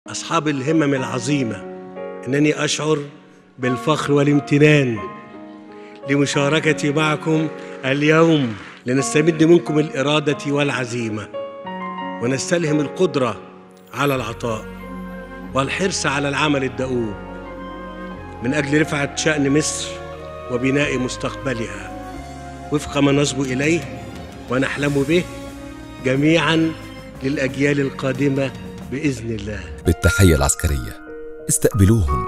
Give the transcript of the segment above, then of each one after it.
أصحاب الهمم العظيمة إنني أشعر بالفخر والامتنان لمشاركتي معكم اليوم لنستمد منكم الإرادة والعزيمة ونستلهم القدرة على العطاء والحرص على العمل الدؤوب من أجل رفعة شأن مصر وبناء مستقبلها وفق ما نصبو إليه ونحلم به جميعا للأجيال القادمة بإذن الله بالتحية العسكرية استقبلوهم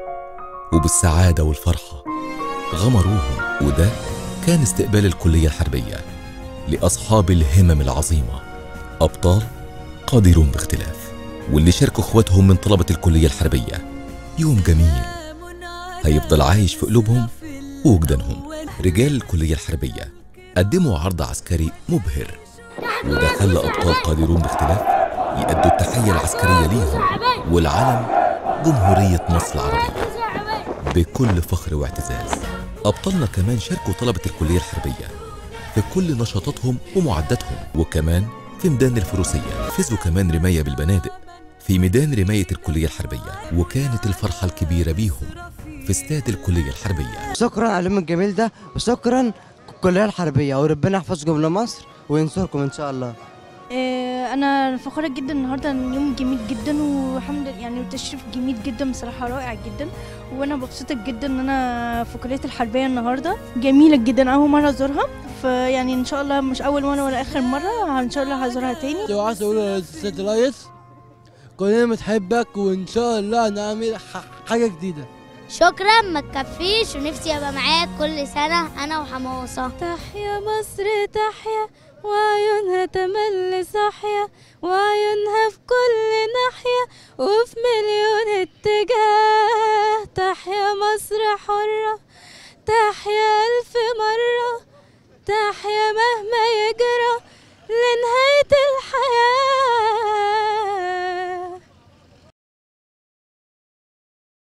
وبالسعادة والفرحة غمروهم وده كان استقبال الكلية الحربية لأصحاب الهمم العظيمة أبطال قادرون باختلاف واللي شاركوا اخواتهم من طلبة الكلية الحربية يوم جميل هيفضل عايش في قلوبهم ووجدانهم رجال الكلية الحربية قدموا عرض عسكري مبهر وده خلى أبطال قادرون باختلاف يأدوا التحية العسكرية ليهم والعلم جمهورية مصر العربية بكل فخر واعتزاز أبطالنا كمان شاركوا طلبة الكلية الحربية في كل نشاطاتهم ومعداتهم وكمان في ميدان الفروسية فزوا كمان رماية بالبنادق في ميدان رماية الكلية الحربية وكانت الفرحة الكبيرة بيهم في استاد الكلية الحربية شكرا على اليوم الجميل ده وشكرا الكليه الحربيه وربنا يحفظكم لمصر وينصركم ان شاء الله آه، انا فخوره جدا النهارده يوم جميل جدا والحمد لله يعني التشريف جميل جدا بصراحه رائع جدا وانا مبسوطه جدا ان انا في كليه الحربيه النهارده جميله جدا اول مره ازورها فيعني ان شاء الله مش اول مره ولا اخر مره ان شاء الله هزورها تاني لو عايز اقول للسيد الريس كلنا بنحبك وان شاء الله هنعمل ح- حاجه جديده شكرا ما تكفيش ونفسي ابقى معاك كل سنه انا وحماصه تحيا مصر تحيا وعيونها تملي صاحية وعيونها في كل ناحية وفي مليون اتجاه تحيا مصر حرة تحيا ألف مرة تحيا